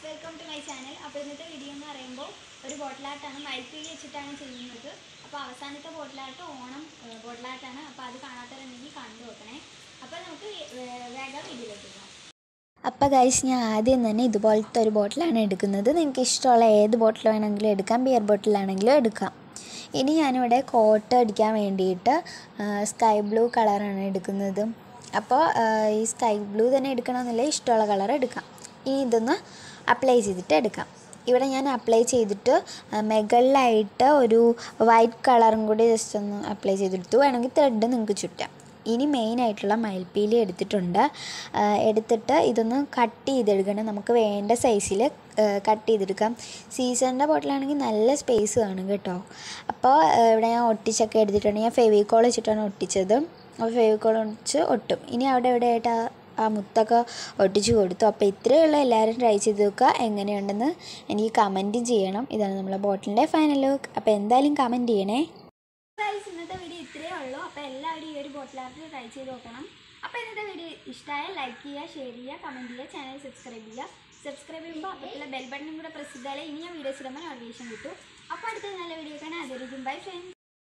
welcome to my channel അപ്പോൾ ഇന്നത്തെ video എന്ന് പറയുമ്പോൾ ഒരു ബോട്ടിലാട്ടാണ് മൈപ്പീലി വെച്ചിട്ടാണ് ചെയ്യുന്നത് അപ്പോൾ അവസാനത്തെ ബോട്ടിലാട്ട് ഓണം ബോട്ടിലാട്ടാണ് അപ്പോൾ അത് കാണാത്തവരുണ്ടെങ്കിൽ കണ്ടു നോക്കണേ അപ്പോൾ നമുക്ക് വേ- വേഗം വീഡിയോയിലേക്ക് പോകാം അപ്പോൾ ഗൈസ് ഞാൻ ആദ്യം തന്നെ ഇതുപോലത്തെ ഒരു ബോട്ടിലാണ് എടുക്കുന്നത് നിങ്ങൾക്ക് ഇഷ്ടമുള്ള ഏത് ബോട്ടിൽ വേണമെങ്കിലും എടുക്കാം ബിയർ ബോട്ടിലാണെങ്കിലും എടുക്കാം ഇനി ഞാനിവിടെ കോട്ട് അടിക്കാൻ വേണ്ടിയിട്ട് സ്കൈ ബ്ലൂ കളറാണ് എടുക്കുന്നത് അപ്പോൾ ആ, ഈ സ്കൈ ബ്ലൂ തന്നെ എടുക്കണമെന്നില്ല ഇഷ്ടമുള്ള കളർ എടുക്കാം ഇനി ഇതൊന്ന് അപ്ലൈ ചെയ്തിട്ട് എടുക്കാം ഇവിടെ ഞാൻ അപ്ലൈ ചെയ്തിട്ട് ആ, മുകളിലായിട്ട് ഒരു വൈറ്റ് കളറും കൂടി ജസ്റ്റ് ഒന്ന് അപ്ലൈ ചെയ്തെടുത്തു വേണമെങ്കിൽ ത്രെഡ് നിങ്ങൾക്ക് ചുറ്റാം ഇനി മെയിനായിട്ടുള്ള മയിൽപ്പീലി എടുത്തിട്ടുണ്ട് ആ, എടുത്തിട്ട് ഇതൊന്ന് കട്ട് ചെയ്തെടുക്കണം നമുക്ക് വേണ്ട സൈസിൽ കട്ട് ചെയ്തെടുക്കാം സീസണിൻ്റെ ബോട്ടിലാണെങ്കിൽ നല്ല സ്പേസ് കാണും കേട്ടോ അപ്പോൾ ആ, ഇവിടെ ഞാൻ ഒട്ടിച്ചൊക്കെ എടുത്തിട്ടുണ്ട് ഞാൻ ഫെവിക്കോൾ വെച്ചിട്ടാണ് ഒട്ടിച്ചത് അപ്പോൾ ഫെവിക്കോൾ ഒട്ടിച്ച് ഒട്ടും ഇനി അവിടെ എവിടെയായിട്ട് ആ ആ മുത്തൊക്കെ ഒട്ടിച്ച് കൊടുത്തു അപ്പോൾ ഇത്രയുള്ള എല്ലാവരും ട്രൈ ചെയ്ത് നോക്കുക എങ്ങനെയുണ്ടെന്ന് എനിക്ക് കമൻറ്റും ചെയ്യണം ഇതാണ് നമ്മളെ ബോട്ടിലിൻ്റെ ഫൈനൽ ലുക്ക് അപ്പോൾ എന്തായാലും കമൻറ്റ് ചെയ്യണേ ഗൈസ് ഇന്നത്തെ വീഡിയോ ഇത്രയേ ഉള്ളൂ അപ്പോൾ എല്ലാവരും ഈ ഒരു ബോട്ടിലാട്ട് ട്രൈ ചെയ്ത് നോക്കണം അപ്പോൾ ഇന്നത്തെ വീഡിയോ ഇഷ്ടമായ ലൈക്ക് ചെയ്യുക ഷെയർ ചെയ്യുക കമൻറ്റ് ചെയ്യുക ചാനൽ സബ്സ്ക്രൈബ് ചെയ്യുക സബ്സ്ക്രൈബ് ചെയ്യുമ്പോൾ അപ്പത്തുള്ള ബെൽ ബട്ടണും കൂടെ പ്രസ് ചെയ്താലേ ഇനി ഞാൻ വീഡിയോസ് ഇടുമ്പോൾ നോട്ടിഫിക്കേഷൻ കിട്ടും അപ്പോൾ അടുത്ത നല്ല വീഡിയോ കാണാൻ അതായിരിക്കും ബൈ ഫ്രണ്ട്സ്